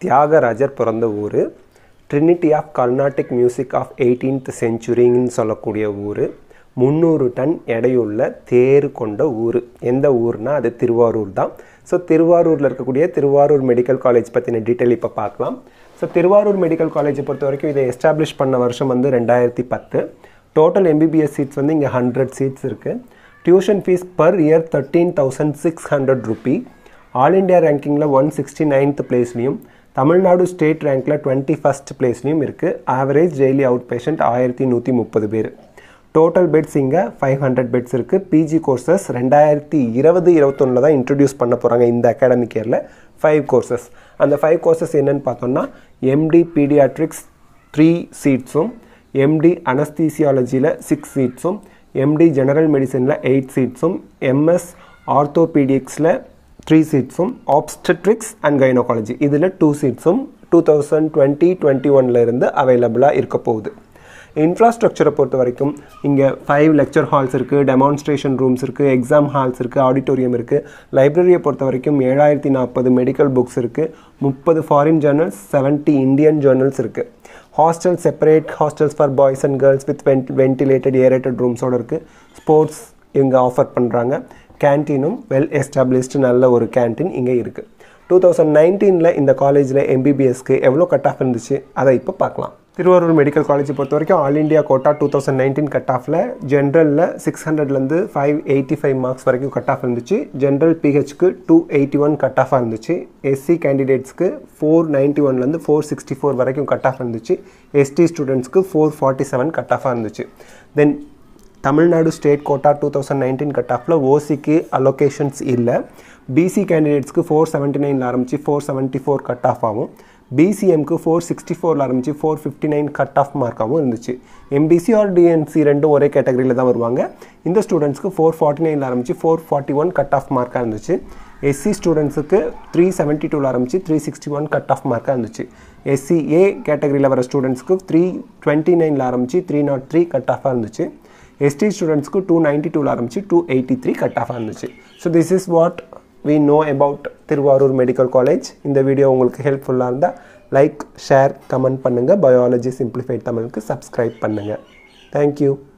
தியாகராஜர் பிறந்த ஊர் trinity of Carnatic music of eighteenth செஞ்சுரின்னு சொல்லக்கூடிய ஊர் முந்நூறு டன் எடையுள்ள தேர் கொண்ட ஊர் எந்த ஊர்னா அது திருவாரூர் தான் ஸோ திருவாரூரில் இருக்கக்கூடிய திருவாரூர் மெடிக்கல் காலேஜ் பற்றின டீட்டெயில் இப்போ பார்க்கலாம் ஸோ திருவாரூர் மெடிக்கல் காலேஜை பொறுத்த வரைக்கும் இதை எஸ்டாப்ளிஷ் பண்ண வருஷம் வந்து ரெண்டாயிரத்தி பத்து டோட்டல் எம்பிபிஎஸ் சீட்ஸ் வந்து இங்கே ஹண்ட்ரட் சீட்ஸ் இருக்குது tuition fees per year thirteen thousand six hundred rupee all India ரேங்கிங்கில் ஒன் சிக்ஸ்டி நைன்த் பிளேஸ்லையும் தமிழ்நாடு ஸ்டேட் ரேங்க்கில் டுவெண்ட்டி ஃபஸ்ட் பிளேஸ்லையும் இருக்குது ஆவரேஜ் டெய்லி அவுட் பேஷண்ட் ஆயிரத்தி நூற்றி முப்பது பேர் டோட்டல் பெட்ஸ் இங்கே ஃபைவ் ஹண்ட்ரட் பெட்ஸ் இருக்குது பிஜி கோர்சஸ் ரெண்டாயிரத்தி இருபது இருபத்தொன்னில் தான் இன்ட்ரடியூஸ் பண்ண போகிறாங்க இந்த அகாடமிக் இயரில் ஃபைவ் கோர்சஸ் அந்த ஃபைவ் கோர்சஸ் என்னென்னு பார்த்தோம்னா எம்டி பீடியாட்ரிக்ஸ் த்ரீ சீட்ஸும் எம்டி அனஸ்தீசியாலஜியில் சிக்ஸ் சீட்ஸும் எம்டி ஜெனரல் மெடிசனில் எயிட் சீட்ஸும் எம்எஸ் ஆர்த்தோபீடிக்ஸில் த்ரீ சீட்ஸும் ஆப்ஸ்டட்ரிக்ஸ் அண்ட் கைனோகாலஜி இதில் டூ சீட்ஸும் டூ தௌசண்ட் டுவெண்ட்டி டுவெண்ட்டி ஒன்லேருந்து அவைலபிளாக இருக்க போகுது இன்ஃப்ராஸ்ட்ரக்சரை பொறுத்த வரைக்கும் இங்கே ஃபைவ் லெக்சர் ஹால்ஸ் இருக்குது டெமான்ஸ்ட்ரேஷன் ரூம்ஸ் இருக்குது எக்ஸாம் ஹால்ஸ் இருக்குது ஆடிட்டோரியம் இருக்குது லைப்ரரியை பொறுத்த வரைக்கும் ஏழாயிரத்தி நாற்பது மெடிக்கல் புக்ஸ் இருக்குது முப்பது foreign journals seventy Indian journals இருக்குது hostel separate hostels for boys and girls with vent ventilated aerated ரூம்ஸோடு இருக்குது ஸ்போர்ட்ஸ் இவங்க ஆஃபர் பண்ணுறாங்க கேன்டீனும் வெல் எஸ்டாப்ளிஷ்டு நல்ல ஒரு கேன்டீன் இங்கே இருக்குது டூ தௌசண்ட் நைன்டீனில் இந்த காலேஜில் எம்பிபிஎஸ்க்கு எவ்வளோ கட் ஆஃப் இருந்துச்சு அதை இப்போ பார்க்கலாம் திருவாரூர் மெடிக்கல் காலேஜை பொறுத்த வரைக்கும் all India quota two thousand nineteen cut ஆஃபில் ஜென்ரலில் சிக்ஸ் ஹண்ட்ரட்லேருந்து ஃபைவ் எயிட்டி ஃபைவ் மார்க்ஸ் வரைக்கும் கட் ஆஃப் இருந்துச்சு ஜென்ரல் பிஹெச்க்கு டூ எயிட்டி ஒன் கட் ஆஃபாக இருந்துச்சு எஸ்சி கேண்டிடேட்ஸ்க்கு ஃபோர் நைன்ட்டி ஒன்லேருந்து ஃபோர் சிக்ஸ்டி ஃபோர் வரைக்கும் கட் ஆஃப் இருந்துச்சு எஸ்டி ஸ்டூடெண்ட்ஸ்க்கு ஃபோர் ஃபார்ட்டி செவன் கட் ஆஃபாக இருந்துச்சு then Tamil Nadu state quota two thousand nineteen cut ஆஃபில் ஓசிக்கு அலோகேஷன்ஸ் இல்லை பிசி கேண்டிடேட்ஸ்க்கு ஃபோர் செவன்ட்டி நைனில் ஆரம்பித்து four seventy four cut off ஆகும் பிசிஎம்க்கு ஃபோர் சிக்ஸ்டி ஃபோரில் ஆரம்பித்து four fifty nine cut off மார்க்காகவும் இருந்துச்சு எம்பிசி ஆர் டிஎன்சி ரெண்டும் ஒரே கேட்டகரியில் தான் வருவாங்க இந்த ஸ்டூடெண்ட்ஸ்க்கு ஃபோர் ஃபார்ட்டி நைனில் ஆரம்பித்து four forty one cut off மார்க்காக இருந்துச்சு எஸ்சி ஸ்டூடெண்ட்ஸுக்கு த்ரீ செவன்ட்டி டூவில் ஆரம்பித்து three sixty one cut off மார்க்காக இருந்துச்சு எஸ்சி ஏ கேட்டகரியில் வர ஸ்டூடெண்ட்ஸ்க்கு த்ரீ டுவெண்ட்டி நைனில் ஆரம்பித்து த்ரீ நாட் த்ரீ கட் ஆஃபாக இருந்துச்சு எஸ்டி ஸ்டூடெண்ட்ஸ்க்கு டூ நைன்ட்டி டூவில் ஆரம்பித்து டூ எயிட்டி த்ரீ கட் ஆஃபாக இருந்துச்சு so this is what we know about Thiruvarur medical college இந்த வீடியோ உங்களுக்கு ஹெல்ப்ஃபுல்லாக இருந்தால் லைக் ஷேர் கமெண்ட் பண்ணுங்கள் பயாலஜி சிம்பிளிஃபைட் தமிழுக்கு சப்ஸ்கிரைப் பண்ணுங்கள் தேங்க்யூ